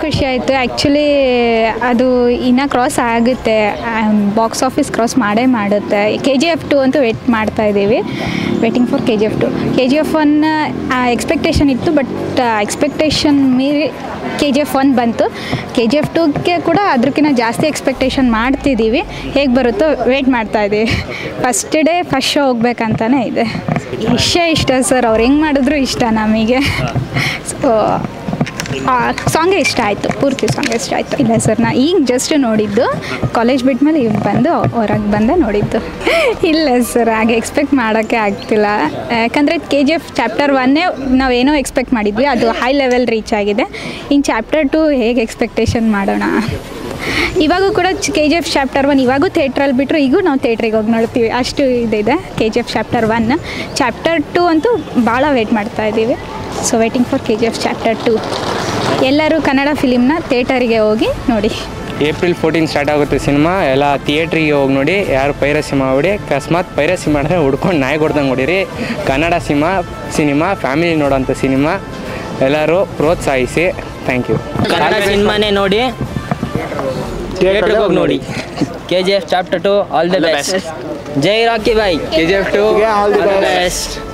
ಖುಷಿ ಆಯಿತು ಆ್ಯಕ್ಚುಲಿ ಅದು ಇನ್ನೂ ಕ್ರಾಸ್ ಆಗುತ್ತೆ ಬಾಕ್ಸ್ ಆಫೀಸ್ ಕ್ರಾಸ್ ಮಾಡೇ ಮಾಡುತ್ತೆ ಕೆ ಜಿ ಎಫ್ ಟು ಅಂತೂ ವೇಟ್ ಮಾಡ್ತಾ ಇದ್ದೀವಿ waiting for K G F two K G F one expectation ಇತ್ತು ಬಟ್ ಎಕ್ಸ್ಪೆಕ್ಟೇಷನ್ ಮೀರಿ ಕೆ ಜಿ ಎಫ್ ಒನ್ ಬಂತು ಕೆ ಜಿ ಎಫ್ ಟುಗೆ ಕೂಡ ಅದಕ್ಕಿಂತ ಜಾಸ್ತಿ ಎಕ್ಸ್ಪೆಕ್ಟೇಷನ್ ಮಾಡ್ತಿದ್ದೀವಿ ಹೇಗೆ ಬರುತ್ತೋ ವೇಟ್ ಮಾಡ್ತಾ ಇದ್ದೀವಿ ಫಸ್ಟ್ ಡೇ ಫಸ್ಟ್ ಶೋ ಹೋಗ್ಬೇಕಂತಾನೆ ಇದೆ ಇಷ್ಟ ಇಷ್ಟ ಸರ್ ಅವ್ರು ಹೆಂಗೆ ಮಾಡಿದ್ರು ಇಷ್ಟ ನಮಗೆ ಸೊ ಸಾಂಗೇ ಇಷ್ಟ ಆಯಿತು ಪೂರ್ತಿ ಸಾಂಗ್ ಇಷ್ಟ ಆಯಿತು ಇಲ್ಲ ಸರ್ ನಾ ಈಗ ಜಸ್ಟ್ ನೋಡಿದ್ದು ಕಾಲೇಜ್ ಬಿಟ್ಮೇಲೆ ಈಗ ಬಂದು ಹೊರಗೆ ಬಂದೆ ನೋಡಿದ್ದು ಇಲ್ಲ ಸರ್ ಹಾಗೆ ಎಕ್ಸ್ಪೆಕ್ಟ್ ಮಾಡೋಕ್ಕೆ ಆಗ್ತಿಲ್ಲ ಯಾಕಂದರೆ ಕೆ ಜಿ ಎಫ್ ಚಾಪ್ಟರ್ ಒನ್ನೇ ನಾವೇನೋ ಎಕ್ಸ್ಪೆಕ್ಟ್ ಮಾಡಿದ್ವಿ ಅದು ಹೈ ಲೆವೆಲ್ ರೀಚ್ ಆಗಿದೆ ಇನ್ನು ಚಾಪ್ಟರ್ ಟು ಹೇಗೆ ಎಕ್ಸ್ಪೆಕ್ಟೇಷನ್ ಮಾಡೋಣ ಇವಾಗೂ ಕೂಡ ಕೆ ಜಿ ಎಫ್ ಚಾಪ್ಟರ್ ಒನ್ ಇವಾಗೂ ಥಿಯೇಟ್ರಲ್ಲಿ ಬಿಟ್ಟರು ಈಗೂ ನಾವು ಥಿಯೇಟ್ರಿಗೆ ಹೋಗಿ ನೋಡ್ತೀವಿ ಅಷ್ಟು ಇದಿದೆ K G F chapter one chapter two ಅಂತೂ ಭಾಳ ವೆಯ್ಟ್ ಮಾಡ್ತಾ ಇದ್ದೀವಿ so waiting for K G F chapter two ಎಲ್ಲರೂ ಕನ್ನಡ ಫಿಲಿಮ್ನ ಥಿಯೇಟರಿಗೆ ಹೋಗಿ ನೋಡಿ ಏಪ್ರಿಲ್ ಫೋರ್ಟೀನ್ ಸ್ಟಾರ್ಟ್ ಆಗುತ್ತೆ ಸಿನಿಮಾ ಎಲ್ಲ ಥಿಯೇಟ್ರಿಗೆ ಹೋಗಿ ನೋಡಿ ಯಾರು ಪೈರಸಿ ಮಾಡಿ ಅಕಸ್ಮಾತ್ ಪೈರಸಿ ಮಾಡಿದ್ರೆ ಹುಡ್ಕೊಂಡು ನಾಯಿ ಹೊಡ್ದಂಗೆ ಹೊಡೀರಿ ಕನ್ನಡ ಸಿನಿಮಾ ಸಿನಿಮಾ ಫ್ಯಾಮಿಲಿ ನೋಡೋಂಥ ಸಿನಿಮಾ ಎಲ್ಲರೂ ಪ್ರೋತ್ಸಾಹಿಸಿ ಥ್ಯಾಂಕ್ ಯು ಕನ್ನಡ ಸಿನಿಮಾನೇ ನೋಡಿ ಥಿಯೇಟ್ರಿಗೆ ಹೋಗಿ ನೋಡಿ K G F chapter two all the best ಜೈ ರಾಕಿ ಬಾಯ್ K G F two all the best